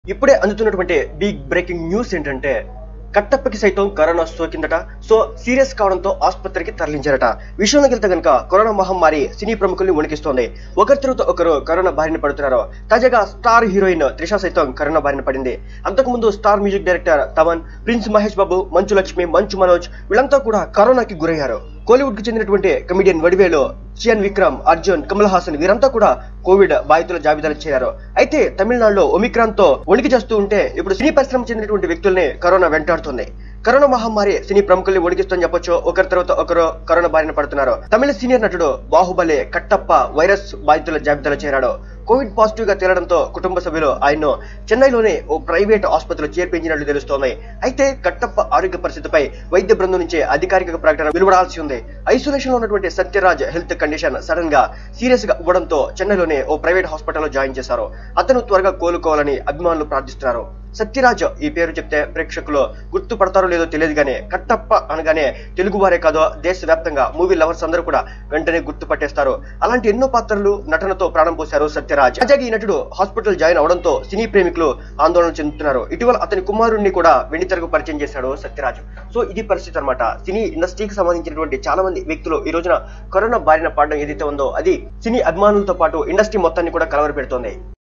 ఇప్పుడే అందుతున్నటువంటి big breaking news ఏంటంటే కట్టప్పకి సైతం కరోనా సోకిందట సో సీరియస్ కావడంతో ఆసుపత్రికి తరలించారట విషయంలోకి వెళ్తే కనుక కరోనా మహమ్మారి సినీ ప్రముఖుల్ని వణికిస్తోంది ఒకరి తర్వాత ఒకరు కరోనా బారిన పడుతున్నారు తాజాగా స్టార్ హీరోయిన్ త్రిష సైతం కరోనా బారిన పడింది అంతకుముందు star music director Thaman prince Mahesh Babu Manchu Lakshmi మంచు మనోజ్ వీళ్ళంతా కూడా కరోనాకి గురయ్యారు కోలీవుడ్ కు చెందినటువంటి కమిడియన్ వడివేలు చియన్ విక్రమ్ అర్జున్ కమల్ హాసన్ వీరంతా కూడా కోవిడ్ బాధితుల జాబితాలో చేరారు అయితే తమిళనాడులో ఒమిక్రాన్ తో వణికి చేస్తూ ఉంటే ఇప్పుడు సినీ పరిశ్రమ చెందినటువంటి వ్యక్తుల్ని కరోనా వెంటాడుతుంది కరోనా మహమ్మారి సినీ ప్రముఖుల్ని వణికిస్తుందని చెప్పొచ్చు ఒకరి తర్వాత ఒకరు కరోనా బారిన పడుతున్నారు తమిళ సీనియర్ నటుడు బాహుబలి కట్టప్ప వైరస్ బాధితుల జాబితాలో చేరాడు కోవిడ్ పాజిటివ్ గా తేలడంతో కుటుంబ సభ్యులు ఆయన్ను చెన్నైలోని ఓ ప్రైవేట్ ఆసుపత్రిలో చేర్పించినట్లు తెలుస్తోంది అయితే కట్టప్ప ఆరోగ్య పరిస్థితిపై వైద్య బృందం నుంచి అధికారిక ప్రకటన వెలువడాల్సి ఉంది ఐసోలేషన్ లో ఉన్నటువంటి సత్యరాజ్ హెల్త్ కండిషన్ సడన్ గా సీరియస్ గా ఇవ్వడంతో చెన్నైలోని ఓ ప్రైవేట్ హాస్పిటల్లో జాయిన్ చేశారు అతను త్వరగా కోలుకోవాలని అభిమానులు ప్రార్థిస్తున్నారు సత్యరాజ్ ఈ పేరు చెప్తే ప్రేక్షకులు గుర్తుపడతారో లేదో తెలియదు కానీ కట్టప్ప అనగానే తెలుగు వారే కాదో దేశవ్యాప్తంగా మూవీ లవర్స్ అందరూ కూడా వెంటనే గుర్తుపట్టేస్తారు అలాంటి ఎన్నో పాత్రలు నటనతో ప్రాణం పోశారు సత్యరాజ్ తాజాగా ఈ నటుడు హాస్పిటల్ జాయిన్ అవడంతో సినీ ప్రేమికులు ఆందోళన చెందుతున్నారు ఇటీవల అతని కుమారుణ్ణి కూడా వెండితెరకు పరిచయం చేశాడు సత్యరాజ్ సో ఇది పరిస్థితి అన్నమాట సినీ ఇండస్ట్రీకి సంబంధించినటువంటి చాలా మంది వ్యక్తులు ఈ రోజున కరోనా బారిన పడడం ఏదైతే ఉందో అది సినీ అభిమానులతో పాటు ఇండస్ట్రీ మొత్తాన్ని కూడా కలవరపెడుతోంది